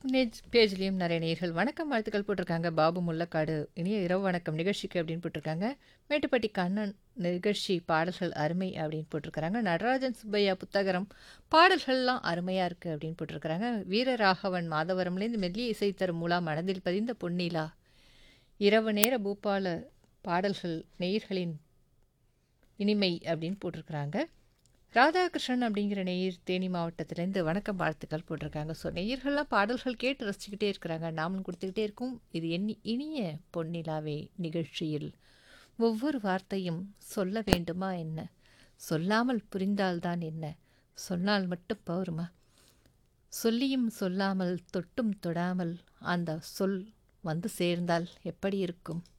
நேஜ் பேஜ்லேயும் நிறைய நேர்கள் வணக்கம் வாழ்த்துக்கள் போட்டிருக்காங்க பாபு முல்லக்காடு இனிய இரவு வணக்கம் நிகழ்ச்சிக்கு அப்படின்னு போட்டிருக்காங்க மேட்டுப்பட்டி கண்ணன் நிகழ்ச்சி பாடல்கள் அருமை அப்படின்னு போட்டிருக்கிறாங்க நடராஜன் சுப்பையா புத்தகரம் பாடல்கள்லாம் அருமையாக இருக்குது அப்படின்னு போட்டிருக்கிறாங்க வீரராகவன் மாதவரம்லேருந்து மெல்லிய இசை தரும் மூலா மனதில் பதிந்த பொன்னிலா இரவு நேர பூபால பாடல்கள் நேயர்களின் இனிமை அப்படின்னு போட்டிருக்கிறாங்க ராதாகிருஷ்ணன் அப்படிங்கிற நேயர் தேனி மாவட்டத்திலேருந்து வணக்கம் வாழ்த்துக்கள் போட்டிருக்காங்க ஸோ நேயர்கள்லாம் பாடல்கள் கேட்டு ரசிச்சுக்கிட்டே இருக்கிறாங்க நாமளும் கொடுத்துக்கிட்டே இருக்கோம் இது எண்ணி இனிய பொன்னிலாவே நிகழ்ச்சியில் ஒவ்வொரு வார்த்தையும் சொல்ல வேண்டுமா என்ன சொல்லாமல் புரிந்தால்தான் என்ன சொன்னால் மட்டும் போருமா சொல்லியும் சொல்லாமல் தொட்டும் தொடாமல் அந்த சொல் வந்து சேர்ந்தால் எப்படி இருக்கும்